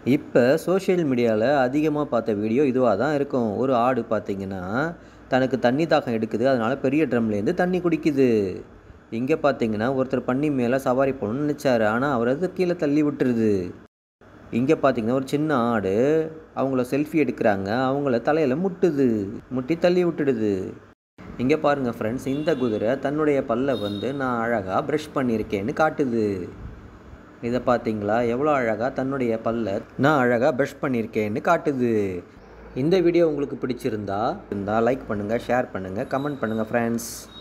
இப்போ சோஷியல் மீடியாவில் அதிகமாக பார்த்த வீடியோ இதுவாக தான் இருக்கும் ஒரு ஆடு பார்த்தீங்கன்னா தனக்கு தண்ணி தாகம் எடுக்குது அதனால் பெரிய ட்ரம்லேருந்து தண்ணி குடிக்குது இங்கே பார்த்தீங்கன்னா ஒருத்தர் பண்ணி மேலே சவாரி போகணும்னு நினச்சாரு ஆனால் அவர் அது கீழே தள்ளி விட்டுருது இங்கே பார்த்தீங்கன்னா ஒரு சின்ன ஆடு அவங்கள செல்ஃபி எடுக்கிறாங்க அவங்கள தலையில் முட்டுது முட்டி தள்ளி விட்டுடுது இங்கே பாருங்கள் ஃப்ரெண்ட்ஸ் இந்த குதிரை தன்னுடைய பல்லை வந்து நான் அழகாக ப்ரஷ் பண்ணியிருக்கேன்னு காட்டுது இதை பார்த்தீங்களா எவ்வளோ அழகாக தன்னுடைய பல்லை நான் அழகாக ப்ரஷ் பண்ணியிருக்கேன்னு காட்டுது இந்த வீடியோ உங்களுக்கு பிடிச்சிருந்தா இருந்தால் லைக் பண்ணுங்கள் ஷேர் பண்ணுங்கள் கமெண்ட் பண்ணுங்கள் ஃப்ரெண்ட்ஸ்